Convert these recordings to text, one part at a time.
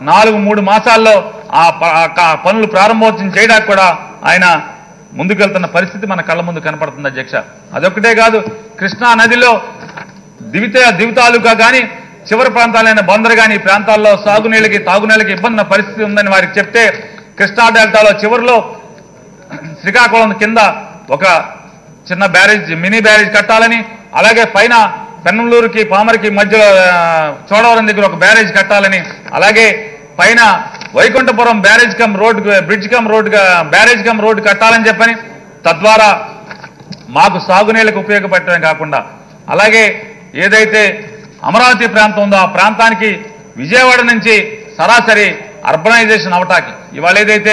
నాలుగు మూడు మాసాల్లో ఆ ప- ఆ క- పనులు ప్రారంభోత్సవం చేయడానికి కూడా ఆయన ముందుకెళ్తున్న పరిస్థితి మన కళ్ళ ముందు కనపడుతుంది అధ్యక్ష అదొక్కటే కాదు కృష్ణా నదిలో దివిత దివితాలుగా కానీ చివరి ప్రాంతాలైన బందరు కానీ ఈ ప్రాంతాల్లో సాగునీళ్ళకి తాగునీళ్ళకి ఇబ్బంది ఉన్న పరిస్థితి ఉందని వారికి చెప్తే కృష్ణా డెల్టాలో చివరిలో శ్రీకాకుళం కింద ఒక చిన్న బ్యారేజ్ మినీ బ్యారేజ్ కట్టాలని అలాగే పైన పెన్నలూరుకి పామరికి మధ్యలో ఆ, చోడవరం దగ్గర ఒక బ్యారేజ్ కట్టాలని అలాగే పైన Vaikunthapuram barrage cum road bridge cum road barrage cum road కట్టాలని చెప్పని తద్వారా మాకు సాగునీళ్ళకు ఉపయోగపడటమే కాకుండా అలాగే ఏదైతే అమరావతి ప్రాంతం ఉందో ఆ ప్రాంతానికి విజయవాడ నుంచి సరాసరి అర్బనైజేషన్ అవటానికి ఇవాళ ఏదైతే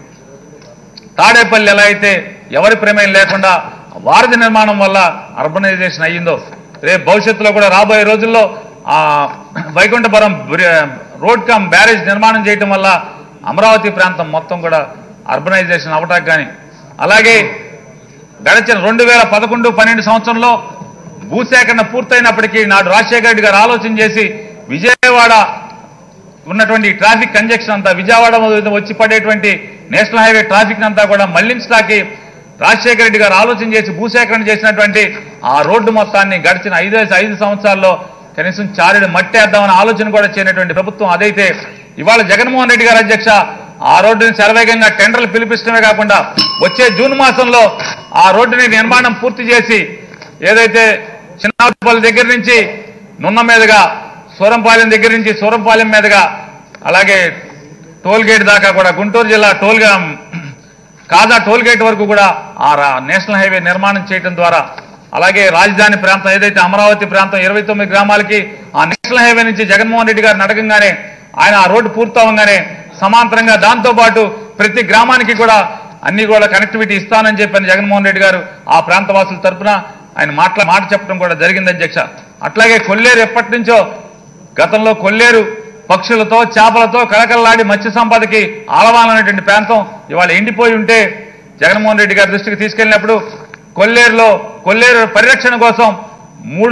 తాడేపల్లి ఎలా అయితే ఎవరి ప్రమేయం లేకుండా వారధి నిర్మాణం వల్ల అర్బనైజేషన్ అయ్యిందో రేపు భవిష్యత్తులో కూడా రాబోయే రోజుల్లో ఆ వైకుంఠపురం బ్రి- రోడ్ కమ్ బ్యారేజ్ నిర్మాణం చేయటం వల్ల అమరావతి ప్రాంతం మొత్తం కూడా అర్బనైజేషన్ అవటానికి కానీ అలాగే గడిచిన రెండు వేల పదకొండు పన్నెండు సంవత్సరంలో భూసేకరణ పూర్తయినప్పటికీ నాడు రాజశేఖర రెడ్డి గారు ఆలోచన చేసి విజయవాడ ఉన్నటువంటి ఈ ట్రాఫిక్ కంజక్షన్ అంతా విజయవాడ మీద వచ్చి పడేటువంటి నేషనల్ హైవే ట్రాఫిక్ అంతా కూడా మళ్లించడానికి రాజశేఖర రెడ్డి గారు ఆలోచన చేసి భూసేకరణ చేసినటువంటి ఆ రోడ్డు మొత్తాన్ని గడిచిన ఐదు ఐదు సంవత్సరాల్లో కనీసం చారెడు మట్టేద్దామని ఆలోచన కూడా చేయనటువంటి ప్రభుత్వం అదైతే ఇవాళ జగన్మోహన్ రెడ్డి గారు అధ్యక్ష ఆ రోడ్డుని శరవేగంగా టెండర్లు పిలిపించడమే కాకుండా వచ్చే జూన్ మాసంలో ఆ రోడ్డుని నిర్మాణం పూర్తి చేసి ఏదైతే చిన్నపల్లి దగ్గర నుంచి నున్న మీదుగా సూరంపాలెం దగ్గర నుంచి సూరంపాలెం మీదుగా అలాగే టోల్ గేట్ దాకా కూడా గుంటూరు జిల్లా టోల్గా కాజా టోల్ గేట్ వరకు కూడా ఆ రా- నేషనల్ హైవే నిర్మాణం చేయడం ద్వారా అలాగే రాజధాని ప్రాంతం ఏదైతే అమరావతి ప్రాంతం ఇరవై తొమ్మిది గ్రామాలకి ఆ నేషనల్ హైవే నుంచి జగన్మోహన్ రెడ్డి గారు నడకంగానే ఆయన ఆ రోడ్డు పూర్తవగానే సమాంతరంగా దాంతో పాటు ప్రతి గ్రామానికి కూడా అన్ని కూడా కనెక్టివిటీ ఇస్తానని చెప్పని జగన్మోహన్ రెడ్డి గారు ఆ ప్రాంత వాసుల తరపున ఆయన మాట్లా మాట చెప్పడం కూడా జరిగింది అధ్యక్ష అట్లాగే కొల్లేరు ఎప్పటి నుంచో గతంలో కొల్లేరు పక్షులతో చేపలతో కలకలలాడి మత్స్య సంపదకి ఆలవాలనేటువంటి ప్రాంతం ఇవాళ ఎండిపోయి ఉంటే జగన్మోహన్ రెడ్డి గారి దృష్టికి తీసుకెళ్ళినప్పుడు కొల్లేరులో కొల్లేరు పరిరక్షణ కోసం మూడు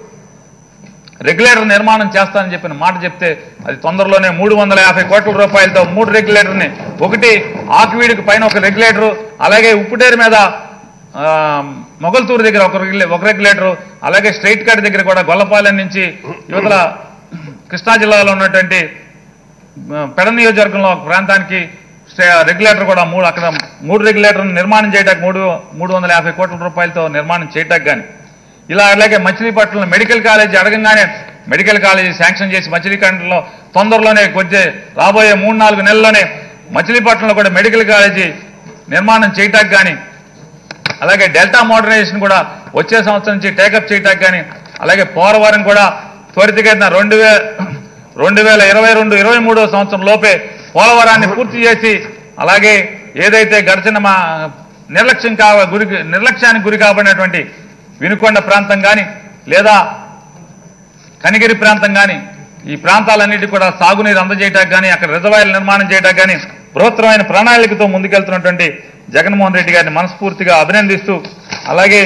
రెగ్యులేటర్ నిర్మాణం చేస్తానని చెప్పిన మాట చెప్తే అది తొందరలోనే మూడు వందల యాభై కోట్ల రూపాయలతో మూడు రెగ్యులేటర్ని ఒకటి ఆకువీడికి పైన ఒక రెగ్యులేటరు అలాగే ఉప్పుటేరు మీద ఆ, మొగల్తూరు దగ్గర ఒక రెగ్యులే- ఒక రెగ్యులేటరు అలాగే స్ట్రైట్ కట్ దగ్గర కూడా గొల్లపాలెం నుంచి యువతల కృష్ణా జిల్లాలో ఉన్నటువంటి ఆ, పెడ నియోజకవర్గంలో ఒక ప్రాంతానికి స్టే- రెగ్యులేటర్ కూడా మూడు అక్కడ మూడు రెగ్యులేటర్ నిర్మాణం చేయడానికి మూడు మూడు వందల యాభై కోట్ల రూపాయలతో నిర్మాణం చేయటానికి కానీ ఇలా అలాగే మచిలీపట్నంలో మెడికల్ కాలేజీ అడగంగానే మెడికల్ కాలేజీ శాంక్షన్ చేసి మచిలీపట్నంలో తొందరలోనే వచ్చే రాబోయే మూడు నాలుగు నెలల్లోనే మచిలీపట్నంలో కూడా మెడికల్ కాలేజీ నిర్మాణం చేయటానికి కానీ అలాగే డెల్టా మోడర్నైజేషన్ కూడా వచ్చే సంవత్సరం నుంచి టేకప్ చేయటానికి కానీ అలాగే పోలవరం కూడా త్వరితగతిన రెండు వే రెండు వేల ఇరవై రెండు ఇరవై మూడో సంవత్సరం లోపే పోలవరాన్ని పూర్తి చేసి అలాగే ఏదైతే గడిచిన మా నిర్లక్ష్యం కా గురి నిర్లక్ష్యానికి గురి కాబడినటువంటి వినుకొండ ప్రాంతం కానీ లేదా కనిగిరి ప్రాంతం కానీ ఈ ప్రాంతాలన్నిటి కూడా సాగునీరు అందజేయటానికి కానీ అక్కడ రిజర్వాయర్లు నిర్మాణం చేయడానికి కానీ బృహత్తరమైన ప్రణాళికతో ముందుకెళ్తున్నటువంటి జగన్మోహన్ రెడ్డి గారిని మనస్ఫూర్తిగా అభినందిస్తూ అలాగే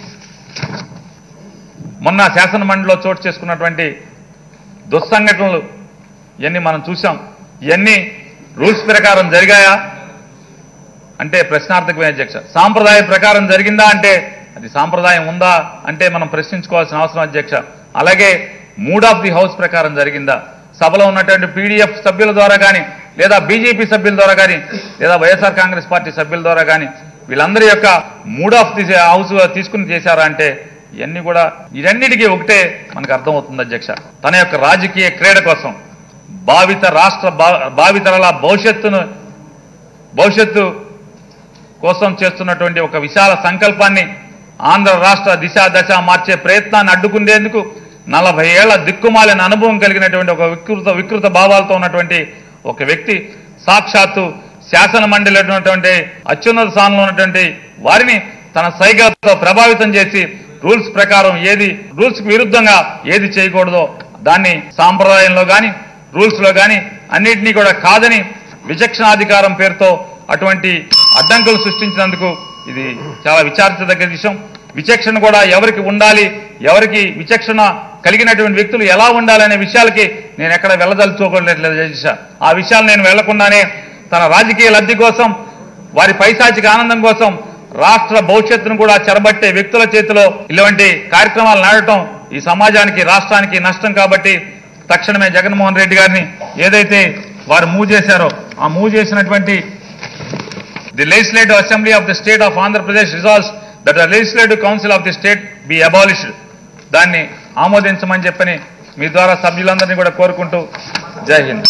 మొన్న శాసన మండలిలో చోటు చేసుకున్నటువంటి దుస్సంఘటనలు ఇవన్నీ మనం చూసాం ఇవన్నీ రూల్స్ ప్రకారం జరిగాయా అంటే ప్రశ్నార్థకమే అధ్యక్ష సాంప్రదాయ ప్రకారం జరిగిందా అంటే అది సాంప్రదాయం ఉందా అంటే మనం ప్రశ్నించుకోవాల్సిన అవసరం అధ్యక్ష అలాగే మూడ్ ఆఫ్ ది హౌస్ ప్రకారం జరిగిందా సభలో ఉన్నటువంటి పీడీఎఫ్ సభ్యుల ద్వారా కానీ లేదా బీజేపీ సభ్యుల ద్వారా కానీ లేదా వైఎస్ఆర్ కాంగ్రెస్ పార్టీ సభ్యుల ద్వారా కానీ వీళ్ళందరి యొక్క మూడ్ ఆఫ్ ది హౌస్ తీసుకుని చేశారా అంటే ఇవన్నీ కూడా ఇవన్నిటికీ ఒకటే మనకు అర్థమవుతుంది అధ్యక్ష తన యొక్క రాజకీయ క్రీడ కోసం భావిత రాష్ట్ర భా- భావితరాల భవిష్యత్తును భవిష్యత్తు కోసం చేస్తున్నటువంటి ఒక విశాల సంకల్పాన్ని ఆంధ్ర రాష్ట్ర దిశ దశ మార్చే ప్రయత్నాన్ని అడ్డుకునేందుకు నలభై ఏళ్ల దిక్కుమాలిన అనుభవం కలిగినటువంటి ఒక వికృత వికృత భావాలతో ఉన్నటువంటి ఒక వ్యక్తి సాక్షాత్తు శాసన మండలి ఉన్నటువంటి అత్యున్నత స్థానంలో ఉన్నటువంటి వారిని తన సైగలతో ప్రభావితం చేసి రూల్స్ ప్రకారం ఏది రూల్స్ కు విరుద్ధంగా ఏది చేయకూడదో దాన్ని సాంప్రదాయంలో కానీ రూల్స్ లో కానీ అన్నిటినీ కూడా కాదని విచక్షణాధికారం పేరుతో అటువంటి అడ్డంకులు సృష్టించినందుకు ఇది చాలా విచారించదగ్గ విషయం విచక్షణ కూడా ఎవరికి ఉండాలి ఎవరికి విచక్షణ కలిగినటువంటి వ్యక్తులు ఎలా ఉండాలనే విషయాలకి నేను ఎక్కడ వెళ్ళదలుచుకోలేదు చేశా ఆ విషయాలు నేను వెళ్లకుండానే తన రాజకీయ లబ్ధి కోసం వారి పైశాచిక ఆనందం కోసం రాష్ట్ర భవిష్యత్తును కూడా చెరబట్టే వ్యక్తుల చేతిలో ఇలాంటి కార్యక్రమాలు నాడటం ఈ సమాజానికి రాష్ట్రానికి నష్టం కాబట్టి తక్షణమే జగన్మోహన్ రెడ్డి గారిని ఏదైతే వారు మూవ్ చేశారో ఆ మూవ్ చేసినటువంటి the legislative assembly of the state of Andhra Pradesh resolves that the legislative council of the state be abolished దాన్ని ఆమోదించమని చెప్పని మీ ద్వారా సభ్యులందరినీ కూడా కోరుకుంటూ జై హింద్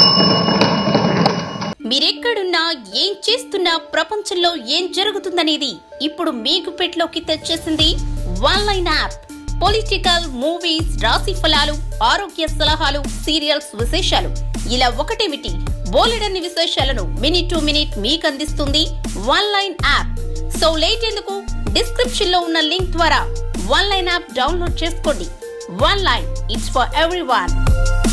మీరెక్కడున్నా ఏం చేస్తున్నా ప్రపంచంలో ఏం జరుగుతుందనేది ఇప్పుడు మీ గుప్పెట్లోకి తెచ్చేసింది one line app political movies రాశి ఫలాలు ఆరోగ్య సలహాలు సీరియల్స్ విశేషాలు ఇలా ఒకటేమిటి బోలెడన్ని విశేషాలను మినిట్ టు మినిట్ మీకు అందిస్తుంది one line app so late ఎందుకు డిస్క్రిప్షన్ లో ఉన్న లింక్ ద్వారా వన్ లైన్ యాప్ డౌన్లోడ్ చేసుకోండి one line it's for every